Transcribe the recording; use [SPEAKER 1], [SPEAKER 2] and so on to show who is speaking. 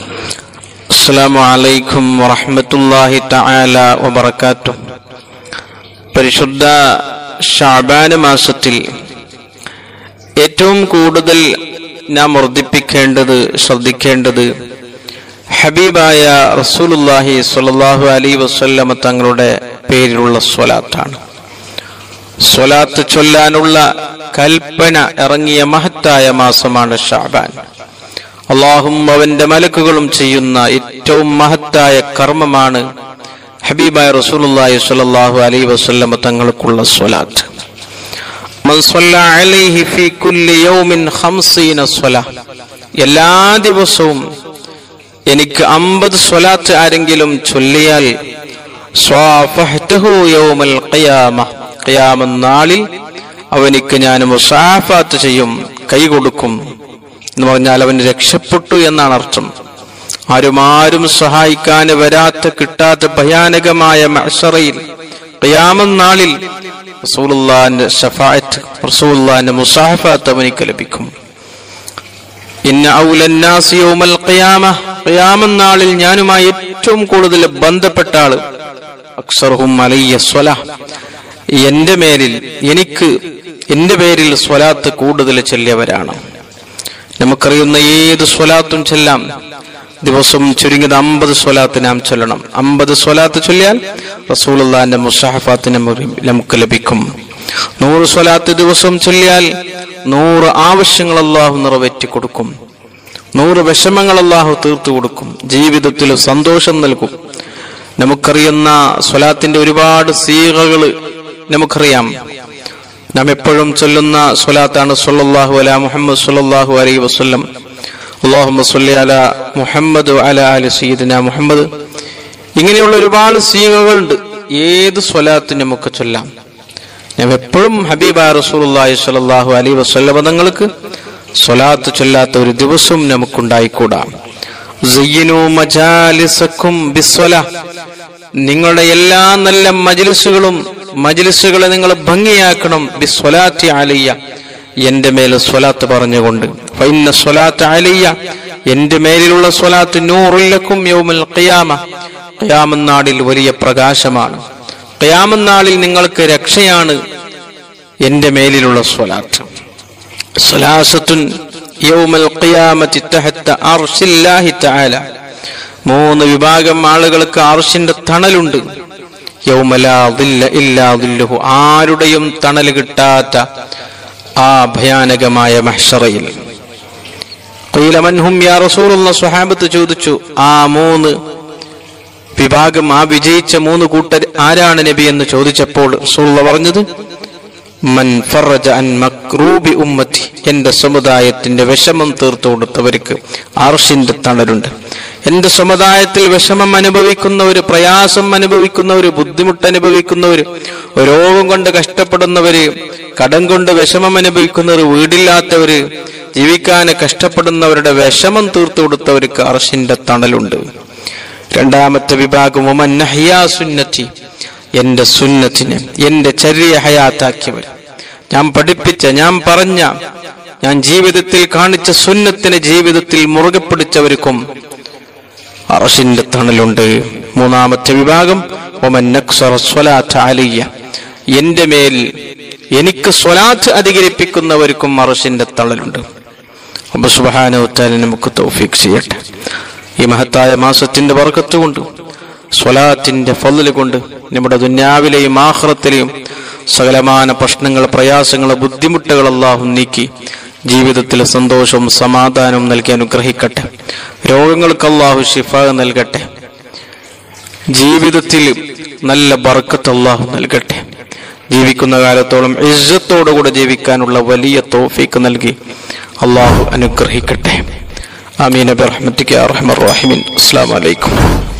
[SPEAKER 1] അസ്സലാമു അലൈക്കും വറഹ്മത്തുള്ളാഹി തആല വബറകാതുഹു പരിശുദ്ധ ഷാബാന് മാസത്തിൽ ഏറ്റവും കൂടുതൽ നാം വർദ്ധിപ്പിക്കേണ്ടത് ശ്രദ്ധിക്കേണ്ടത് ഹബീബായ റസൂലുള്ളാഹി സ്വല്ലല്ലാഹു അലൈഹി വസല്ലമ തങ്ങളുടെ പേരിലുള്ള സ്വലാത്താണ് സ്വലാത്ത് ചൊല്ലാനുള്ള കൽപ്പന ഇറങ്ങിയ മഹത്തായ മാസമാണ് ഷാബാൻ അള്ളാഹും അവന്റെ മലക്കുകളും ചെയ്യുന്ന ഏറ്റവും മഹത്തായ കർമ്മമാണ് ഹബീബായ റസൂലുള്ളാഹി സ്വല്ലല്ലാഹു അലൈഹി വസല്ലമ തങ്ങൾക്കുള്ള സ്വലാത്ത് മൻ സ്വല്ല അലൈഹി ഫീ കുല്ലി യൗമിൻ ഖംസീന സ്വല എല്ലാ ദിവസവും എനിക്ക് അമ്പത് സ്വലാത്ത് ആരെങ്കിലും ചൊല്ലിയാൽ സ്വാഫഹ്തഹു യൗമൽ ഖിയാമ ഖിയാമ നാളിൽ അവനിക്ക് ഞാൻ മുസാഫാത്ത് ചെയ്യും കൈ കൊടുക്കും എന്ന് പറഞ്ഞാൽ അവൻ രക്ഷപ്പെട്ടു എന്നാണ് അർത്ഥം ആരും ആരും സഹായിക്കാൻ വരാത്ത കിട്ടാത്ത ഭയാനകമായ മഅ്ശറയിൽ ഖിയാമം നാളിൽ റസൂലുള്ളാഹിന്റെ ഷഫാഅത്ത് റസൂലുള്ളാഹിന്റെ മുസാഫാത്ത് അവനിക്ക് ലഭിക്കും ഇന്ന ഔലന്നാസി യൗമൽ ഖിയാമ ഖിയാമം നാളിൽ ഞാനുമായി ഏറ്റവും കൂടുതൽ ബന്ധപ്പെട്ട ആള് അക്സർഹും അലയ്യ സ്വല എന്റെ മേലിൽ എനിക്ക് എന്റെ പേരിൽ സ്വലാത്ത് കൂടുതൽ ചൊല്ലിയവരാണ് നമുക്കറിയുന്ന ഏത് സ്വലാത്തും ചെല്ലാം ദിവസം ചുരുങ്ങിയത് അമ്പത് സ്വലാത്ത് നാം ചൊല്ലണം അമ്പത് സ്വലാത്ത് ചൊല്ലിയാൽ റസൂലുള്ളാന്റെ മുസാഹഫാത്ത് നമുക്ക് ലഭിക്കും നൂറ് സ്വലാത്ത് ദിവസം ചൊല്ലിയാൽ നൂറ് ആവശ്യങ്ങൾ അള്ളാഹു നിറവേറ്റി കൊടുക്കും നൂറ് വിഷമങ്ങൾ അള്ളാഹു തീർത്തു കൊടുക്കും ജീവിതത്തിൽ സന്തോഷം നൽകും നമുക്കറിയുന്ന സ്വലാത്തിന്റെ ഒരുപാട് സീകകൾ നമുക്കറിയാം നാം എപ്പോഴും ചൊല്ലുന്ന സ്വലാത്താണ് സല്ലല്ലാഹു അല മുഹമ്മദ് സല്ലല്ലാഹു അലൈഹി വസല്ലം അള്ളാഹുമ്മ സല്ലി അല മുഹമ്മദ് അല അലി സയ്യിദിന മുഹമ്മദ് ഇങ്ങനെയുള്ള ഒരുപാട് സീകകളുണ്ട് ഏത് സ്വലാത്തും നമുക്ക് ചൊല്ലാം ഞാൻ എപ്പോഴും ഹബീബ റസൂലുള്ളാഹി സ്വല്ലല്ലാഹു അലൈഹി വസല്ലം തങ്ങൾക്ക് സ്വലാത്ത് ചൊല്ലാത്ത ഒരു ദിവസവും നമുക്കുണ്ടായിക്കൂടാ സയ്യിനു മജാലിസക്കും ബിസ്വല നിങ്ങളുടെ എല്ലാ നല്ല മജ്ലിസുകളും മജ്ലിസുകളെ നിങ്ങൾ ഭംഗിയാക്കണം ബിസ്വലാത്തി അലയ്യ എന്റെ മേൽ സ്വലാത്ത് പറഞ്ഞുകൊണ്ട് ഫൈന്ന സ്വലാത്ത് അലയ്യ എന്റെ മേലിലുള്ള സ്വലാത്ത് നൂറുല്ലക്കും യൗമൽ ഖിയാമ ഖിയാമനാളിൽ വലിയ പ്രകാശമാണ് ഖിയാമനാളിൽ നിങ്ങൾക്ക് രക്ഷയാണ് എന്റെ മേലിലുള്ള സ്വലാത്ത് സ്വലാസത്തുൻ യൗമൽ ഖിയാമത്തി തഹത്ത അർശില്ലാഹി തആല മൂന്ന് വിഭാഗം ആളുകൾക്ക് അർശിന്റെ തണലുണ്ട് യൗമലാ ദില്ല ഇല്ലാ ദില്ലുഹു ആരുടെയും തണൽ കിട്ടാത്ത ആ ഭയാനകമായ മഹ്ഷറയിൽ ഖീലമൻഹും യാ റസൂലുള്ള സ്വഹാബത്ത് ചോദിച്ചു ആ മൂന്ന് വിഭാഗം ആ വിജയിച്ച മൂന്ന് കൂട്ടർ ആരാണ് നബി എന്ന് ചോദിച്ചപ്പോൾ റസൂലുള്ള പറഞ്ഞത് മൻ ഫറജ അൻ മക്രൂബി ഉമ്മത്തി എന്റെ സമുദായത്തിന്റെ വിഷമം തീർത്തു കൊടുത്തവർക്ക് ആർഷിന്റെ തണലുണ്ട് എന്റെ സമുദായത്തിൽ വിഷമം അനുഭവിക്കുന്നവര് പ്രയാസം അനുഭവിക്കുന്നവര് ബുദ്ധിമുട്ട് അനുഭവിക്കുന്നവര് രോഗം കൊണ്ട് കഷ്ടപ്പെടുന്നവര് കടം കൊണ്ട് വിഷമം അനുഭവിക്കുന്നവർ വീടില്ലാത്തവര് ജീവിക്കാൻ കഷ്ടപ്പെടുന്നവരുടെ വിഷമം തീർത്തു കൊടുത്തവർക്ക് അർഷിന്റെ തണലുണ്ട് രണ്ടാമത്തെ വിഭാഗം ഉമൻ നഹ്യാ സുന്നത്തി എന്റെ സുന്നത്തിനെ എന്റെ ചര്യ ഹയാത്താക്കിയവർ ഞാൻ പഠിപ്പിച്ച ഞാൻ പറഞ്ഞ ഞാൻ ജീവിതത്തിൽ കാണിച്ച സുന്നത്തിനെ ജീവിതത്തിൽ മുറുകെ പിടിച്ചവർക്കും അറഷിന്റെ തണലുണ്ട് മൂന്നാമത്തെ വിഭാഗം ഒമൻ നക്സറ സ്വലാത്ത് അലിയ എന്റെ മേൽ എനിക്ക് സ്വലാത്ത് അധികരിപ്പിക്കുന്നവർക്കും അറഷിന്റെ തണലുണ്ട് അപ്പൊ സുബാനോത്താലും നമുക്ക് തൗഫീഖ് ചെയ്യട്ടെ ഈ മഹത്തായ മാസത്തിന്റെ വർക്കത്ത് കൊണ്ട് സ്വലാത്തിന്റെ ഫضل കൊണ്ട് നമ്മുടെ ദുന്യാവിലെയും ആഹ്റത്തിലെയും സകലമാന പ്രശ്നങ്ങൾ പ്രയാസങ്ങൾ ബുദ്ധിമുട്ടുകൾ അള്ളാഹു നീക്കി ജീവിതത്തിൽ സന്തോഷവും സമാധാനവും നൽകി അനുഗ്രഹിക്കട്ടെ രോഗങ്ങൾക്ക് അള്ളാഹു ഷിഫ നൽകട്ടെ ജീവിതത്തിൽ നല്ല ബർക്കത്ത് അള്ളാഹു നൽകട്ടെ ജീവിക്കുന്ന കാലത്തോളം ഇജ്ജത്തോടുകൂടെ ജീവിക്കാനുള്ള വലിയ തോഫീക്ക് നൽകി അള്ളാഹു അനുഗ്രഹിക്കട്ടെ ആമീൻ ബിറഹ്മത്തിക അർഹമർ റഹീമിൻ അസ്സലാമു അലൈക്കും